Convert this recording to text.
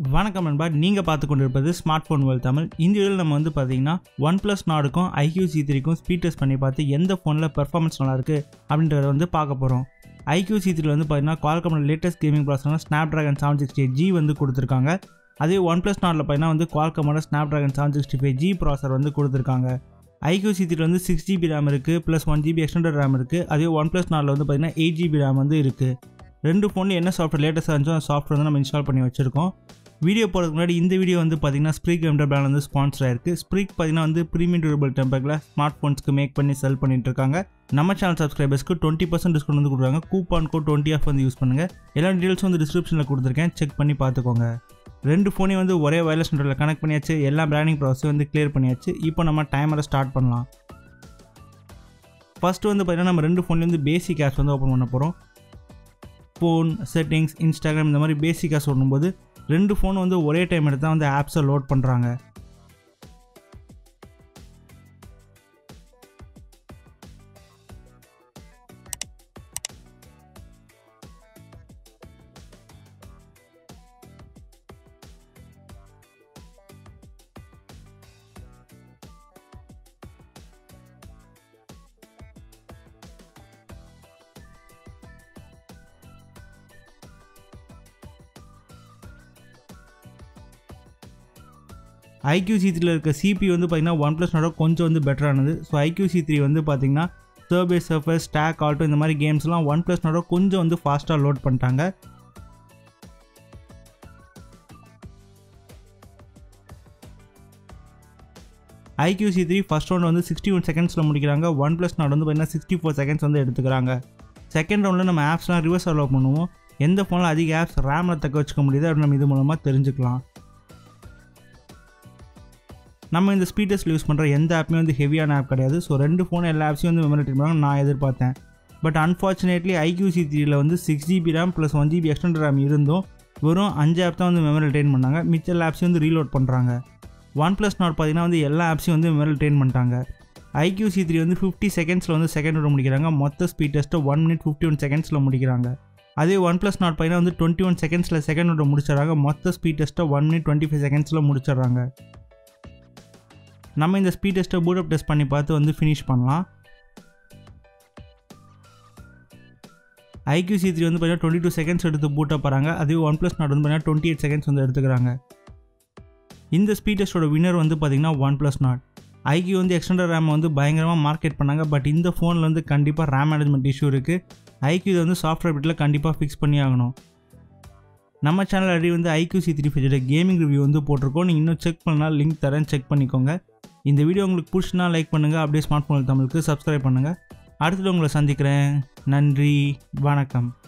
வணக்கம் நண்பா நீங்கள் பார்த்து கொண்டிருப்பது ஸ்மார்ட் ஃபோன் வேல் தமிழ் இந்த வீடியோவில் நம்ம வந்து பார்த்தீங்கன்னா ஒன் ப்ளஸ் நாடுக்கும் ஐக்யூ சி த்ரீக்கும் ஸ்பீட் டெஸ்ட் பண்ணி பார்த்து எந்த ஃபோனில் பெர்ஃபார்மன்ஸ் நல்லாயிருக்கு அப்படின்றத வந்து பார்க்க போகிறோம் ஐக்யூ சி த்ரீ வந்து பார்த்தீங்கன்னா குவால்காமோட latest gaming processor Snapdragon seven sixty G வந்து கொடுத்துருக்காங்க அதே ஒன் ப்ளஸ் நாட்டில் பார்த்தீங்கன்னா வந்து குவால்காமோட Snapdragon seven sixty five G processor வந்து கொடுத்துருக்காங்க ஐக்யூ சி த்ரீ வந்து சிக்ஸ் ஜிபி ரேம் இருக்குது plus one GB extended RAM இருக்குது அதே ஒன் ப்ளஸ் நாட்டில் வந்து பார்த்தீங்கன்னா எயிட் ஜிபி ரேம் வந்து இருக்குது ரெண்டு ஃபோனில் என்ன சாஃப்ட்வேர் லேட்டஸ்ட்டாக இருந்துச்சோ அந்த சாஃப்ட்வேர் வந்து நம்ம இன்ஸ்டால் பண்ணி வச்சுருக்கோம் வீடியோ போகிறதுக்கு முன்னாடி இந்த வீடியோ வந்து பார்த்தீங்கன்னா ஸ்ப்ரீக் எம்டர் பிராண்ட் வந்து ஸ்பான்சர் ஆயிருக்கு ஸ்ப்ரீக் பார்த்தீங்கன்னா வந்து ப்ரீமியம் டியூரபிள் டெம்பரில் ஸ்மார்ட் ஃபோன்ஸ்க்கு மேக் பண்ணி செல் பண்ணிட்டு இருக்காங்க நம்ம சேனல் சப்ஸ்கிரைபர்ஸ்க்கு டுவெண்ட்டி பர்சன்ட் டிஸ்கவுண்ட் வந்து கொடுக்குறாங்க கூப்பான் கோட் டுவெண்ட்டி ஆஃப் வந்து யூஸ் பண்ணுங்கள் எல்லா டீட்டெயில்ஸும் வந்து டிஸ்கிரிப்ஷனில் கொடுத்துருக்கேன் செக் பண்ணி பார்த்துக்கோங்க ரெண்டு ஃபோனையும் வந்து ஒரே வயர்லெஸ் நெட்வொர்க்கில் கனெக்ட் பண்ணியாச்சு எல்லா பிராண்டிங் ப்ராசஸையும் வந்து கிளியர் பண்ணியாச்சு இப்போ நம்ம டைமரை ஸ்டார்ட் பண்ணலாம் ஃபஸ்ட்டு வந்து பார்த்தீங்கன்னா நம்ம ரெண்டு ஃபோன்லேருந்து பேசிக் ஆப்ஸ் வந்து ஓப்பன் பண்ண போகிறோம் ஃபோன் செட்டிங்ஸ் இன்ஸ்டாகிராம் இந்த மாதிரி பேசிக்காக சொல்லும்போது ரெண்டு ஃபோன் வந்து ஒரே டைம் எடுத்து தான் வந்து ஆப்ஸை லோட் பண்ணுறாங்க ஐக்யூ சி த்ரீல இருக்க சிபி வந்து பார்த்தீங்கன்னா ஒன் ப்ளஸ் நோட கொஞ்சம் வந்து பெட்டரானது ஸோ ஐக்யூ சி த்ரீ வந்து பார்த்தீங்கன்னா சர்பே சர்ஃபர் ஸ்டாக் ஆல்ட்டோ இந்த மாதிரி கேம்ஸ்லாம் ஒன் ப்ளஸ் நோட கொஞ்சம் வந்து ஃபாஸ்ட்டாக லோட் பண்ணிட்டாங்க iQOO C three first round வந்து சிக்ஸ்டி ஒன் செகண்ட்ஸில் முடிக்கிறாங்க ஒன் ப்ளஸ் நாட் வந்து பார்த்தீங்கன்னா சிக்ஸ்டி ஃபோர் செகண்ட்ஸ் வந்து எடுத்துக்கிறாங்க செகண்ட் ரவுண்டில் நம்ம ஆப்ஸ்லாம் ரிவர்ஸ் அலோவ் பண்ணுவோம் எந்த ஃபோனில் அதிக ஆப்ஸ் ரேமில் தக்க வச்சுக்க முடியுது அப்படின்னு நம்ம இது மூலமாக தெரிஞ்சுக்கலாம் நம்ம இந்த ஸ்பீட் டெஸ்ட்டில் யூஸ் பண்ணுற எந்த ஆப்புமே வந்து ஹெவியான ஆப் கிடையாது ஸோ ரெண்டு ஃபோன் எல்லா ஆப்ஸையும் வந்து மெமரி பண்ணுவாங்க நான் எதிர்பார்த்தேன் பட் அன்ஃபார்ச்சுனேட்லி ஐக்யூ சி த்ரீயில் வந்து six GB RAM plus one GB extend RAM இருந்தும் வெறும் அஞ்சு ஆப் தான் வந்து மெமரி ரிட்டைன் பண்ணாங்க மிச்ச எல்லா ஆப்ஸையும் வந்து ரீலோட் பண்ணுறாங்க ஒன் ப்ளஸ் நாட் பார்த்தீங்கன்னா வந்து எல்லா ஆப்ஸையும் வந்து மெமரி ரிட்டைன் பண்ணிட்டாங்க ஐக்யூ சி த்ரீ வந்து ஃபிஃப்டி செகண்ட்ஸில் வந்து செகண்ட் ரவுண்ட் முடிக்கிறாங்க மொத்த ஸ்பீட் டெஸ்ட்டை ஒன் மினிட் ஃபிஃப்டி ஒன் செகண்ட்ஸில் முடிக்கிறாங்க அதே ஒன் ப்ளஸ் நாட் பார்த்தீங்கன்னா வந்து டுவெண்ட்டி ஒன் செகண்ட்ஸில் செகண்ட் ரவுண்ட் முடிச்சிடறாங்க மொத்த ஸ்பீட் டெஸ்ட்டை ஒன் மினிட் டுவெண்ட்டி ஃபைவ் செகண்ட்ஸில் முடிச்சிடுறாங்க நம்ம இந்த ஸ்பீட் டெஸ்ட்டை பூட் அப் டெஸ்ட் பண்ணி பார்த்து வந்து ஃபினிஷ் பண்ணலாம் ஐக்யூ சி த்ரீ வந்து பார்த்தீங்கன்னா டுவெண்ட்டி டூ செகண்ட்ஸ் எடுத்து பூட் அப் வராங்க அதே ஒன் ப்ளஸ் நாட் வந்து பார்த்தீங்கன்னா டுவெண்ட்டி எயிட் செகண்ட்ஸ் வந்து எடுத்துக்கிறாங்க இந்த ஸ்பீட் டெஸ்ட்டோட வினர் வந்து பார்த்தீங்கன்னா ஒன் ப்ளஸ் நாட் ஐக்யூ வந்து எக்ஸ்டெண்டர் ரேம் வந்து பயங்கரமாக மார்க்கெட் பண்ணாங்க பட் இந்த ஃபோனில் வந்து கண்டிப்பாக ரேம் மேனேஜ்மெண்ட் இஷ்யூ இருக்குது ஐக்யூ வந்து சாஃப்ட்வேர் பிட்டில் கண்டிப்பாக ஃபிக்ஸ் பண்ணி ஆகணும் நம்ம சேனல் அடி வந்து iQOO C three five gaming review வந்து போட்டிருக்கோம் நீங்கள் இன்னும் செக் பண்ணால் லிங்க் தரேன் செக் பண்ணிக்கோங்க இந்த வீடியோ உங்களுக்கு பிடிச்சினா லைக் பண்ணுங்கள் அப்படியே ஸ்மார்ட் ஃபோன் தமிழுக்கு சப்ஸ்கிரைப் பண்ணுங்கள் அடுத்தது உங்களை சந்திக்கிறேன் நன்றி வணக்கம்